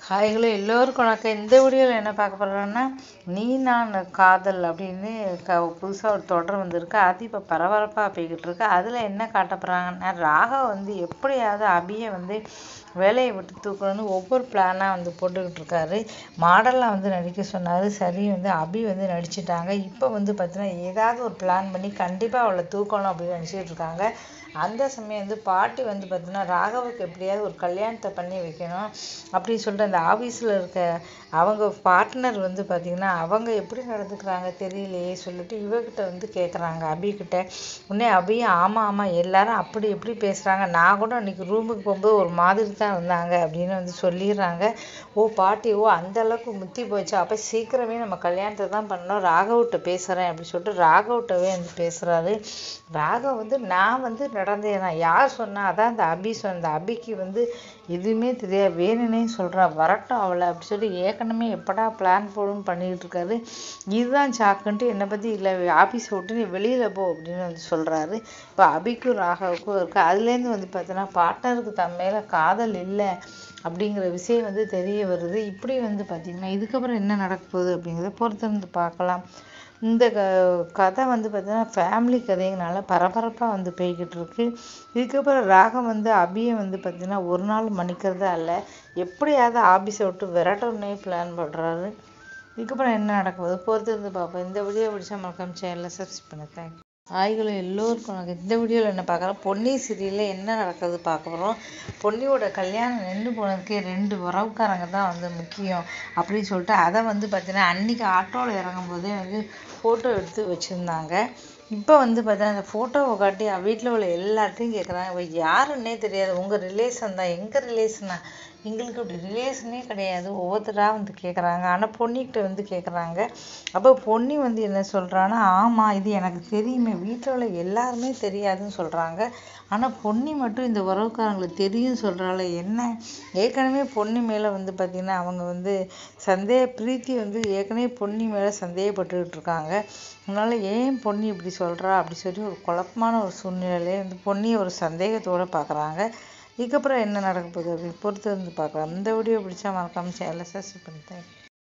ஹாய்களோ எல்லோருக்கும் வணக்கம் இந்த வீடியோவில் என்ன பார்க்க போகிறோன்னா நீ நான் காதல் அப்படின்னு க புதுசாக ஒரு தொடர் வந்திருக்கு அது இப்போ பரபரப்பாக போய்கிட்டு இருக்கு அதில் என்ன காட்ட போகிறாங்கன்னா ராகவ் வந்து எப்படியாவது அபியை வந்து வேலையை விட்டு தூக்கணும்னு ஒவ்வொரு பிளானாக வந்து போட்டுக்கிட்டு இருக்காரு மாடலாக வந்து நடிக்க சொன்னார் சரி வந்து அபி வந்து நடிச்சிட்டாங்க இப்போ வந்து பார்த்தீங்கன்னா ஏதாவது ஒரு பிளான் பண்ணி கண்டிப்பாக அவளை தூக்கணும் அப்படின்னு நினச்சிக்கிட்டு இருக்காங்க அந்த சமயம் வந்து பாட்டி வந்து பார்த்தீங்கன்னா ராகவுக்கு எப்படியாவது ஒரு கல்யாணத்தை பண்ணி வைக்கணும் அப்படின்னு சொல்லிட்டு அந்த ஆஃபீஸில் இருக்க அவங்க பார்ட்னர் வந்து பார்த்திங்கன்னா அவங்க எப்படி நடந்துக்கிறாங்க தெரியலையே சொல்லிட்டு இவகிட்ட வந்து கேட்குறாங்க அபிகிட்ட உடனே அபியும் ஆமாம் ஆமாம் எல்லாரும் அப்படி எப்படி பேசுகிறாங்க நான் கூட அன்றைக்கி ரூமுக்கு போகும்போது ஒரு மாதிரி தான் வந்தாங்க அப்படின்னு வந்து சொல்லிடுறாங்க ஓ பாட்டி ஓ அந்த அளவுக்கு முத்தி போச்சு அப்போ சீக்கிரமே நம்ம கல்யாணத்தை தான் பண்ணோம் ராகவ்கிட்ட பேசுகிறேன் அப்படின்னு சொல்லிட்டு ராகவ்கிட்டவே வந்து பேசுகிறாரு ராகவ் வந்து நான் வந்து நடந்தேன் நான் யார் சொன்னா அதான் அந்த அபி சொன்ன அந்த அபிக்கு வந்து எதுவுமே தெரியாது வேணும்னே சொல்கிறா வரட்டும் அவளை அப்படி சொல்லி ஏற்கனவே எப்படா பிளான் போடும் பண்ணிக்கிட்டு இருக்காரு இதுதான் சாக்குன்ட்டு என்னை பற்றி இல்லை ஆஃபீஸை விட்டு நீ வெளியில் போ அப்படின்னு வந்து சொல்கிறாரு இப்போ அபிக்கும் ராகவுக்கும் இருக்குது அதுலேருந்து வந்து பார்த்தோன்னா பார்ட்னருக்கு தன் மேலே காதல் இல்லை அப்படிங்கிற விஷயம் வந்து தெரிய வருது இப்படி வந்து பார்த்திங்கன்னா இதுக்கப்புறம் என்ன நடக்க போகுது அப்படிங்கிறத பொறுத்திருந்து பார்க்கலாம் இந்த க கதை வந்து பார்த்தீங்கன்னா ஃபேமிலி கதைங்கனால பரபரப்பாக வந்து போய்கிட்டு இருக்கு இதுக்கப்புறம் ராகம் வந்து அபியை வந்து பார்த்தீங்கன்னா ஒரு நாள் மன்னிக்கிறதா இல்லை எப்படியாவது ஆஃபீஸை விட்டு விரட்டணுன்னே பிளான் பண்ணுறாரு இதுக்கப்புறம் என்ன நடக்க போகுது பொறுத்திருந்து பார்ப்போம் இந்த வீடியோ பிடிச்சா மறக்காம சேனலில் சப்ஸ்கிரைப் பண்ண தேங்க்யூ ஆய்களும் எல்லோருக்கும் எனக்கு இந்த வீடியோவில் என்ன பார்க்குறோம் பொன்னி சீரியலில் என்ன நடக்குது பார்க்க போகிறோம் பொன்னியோட கல்யாணம் நின்று போனதுக்கே ரெண்டு உறவுக்காரங்க தான் வந்து முக்கியம் அப்படின்னு சொல்லிட்டு அதை வந்து பார்த்தீங்கன்னா அன்றைக்கி ஆட்டோவில் இறங்கும் போதே வந்து ஃபோட்டோ எடுத்து வச்சுருந்தாங்க இப்போ வந்து பார்த்தீங்கன்னா அந்த ஃபோட்டோவை காட்டி வீட்டில் உள்ள எல்லார்ட்டையும் கேட்குறாங்க இவ யாருன்னே தெரியாது உங்கள் ரிலேஷன் தான் எங்கள் ரிலேஷனா எங்களுக்கு அப்படி ரிலேஷனே கிடையாது ஒவ்வொருத்தராக வந்து கேட்குறாங்க ஆனால் பொன்னிக்கிட்ட வந்து கேட்குறாங்க அப்போ பொன்னி வந்து என்ன சொல்கிறான்னா ஆமாம் இது எனக்கு தெரியுமே வீட்டில் உள்ள எல்லாருமே தெரியாதுன்னு சொல்கிறாங்க ஆனால் பொன்னி மட்டும் இந்த உறவுக்காரங்களுக்கு தெரியும் சொல்கிறாள் என்ன ஏற்கனவே பொன்னி மேலே வந்து பார்த்திங்கன்னா அவங்க வந்து சந்தேக பிரீத்தி வந்து ஏற்கனவே பொன்னி மேலே சந்தேகப்பட்டுக்கிட்டு இருக்காங்க அதனால் ஏன் பொன்னி இப்படி சொல்கிறா அப்படி சொல்லி ஒரு குழப்பமான ஒரு சூழ்நிலையிலே வந்து பொன்னியை ஒரு சந்தேகத்தோடு பார்க்குறாங்க இதுக்கப்புறம் என்ன நடக்க போகுது அப்படின்னு பொறுத்து வந்து பார்க்கலாம் இந்த வீடியோ பிடிச்சா மறக்காமல் சேனலை சப்ஸ்கிரைப் பண்ணி தேங்க்யூ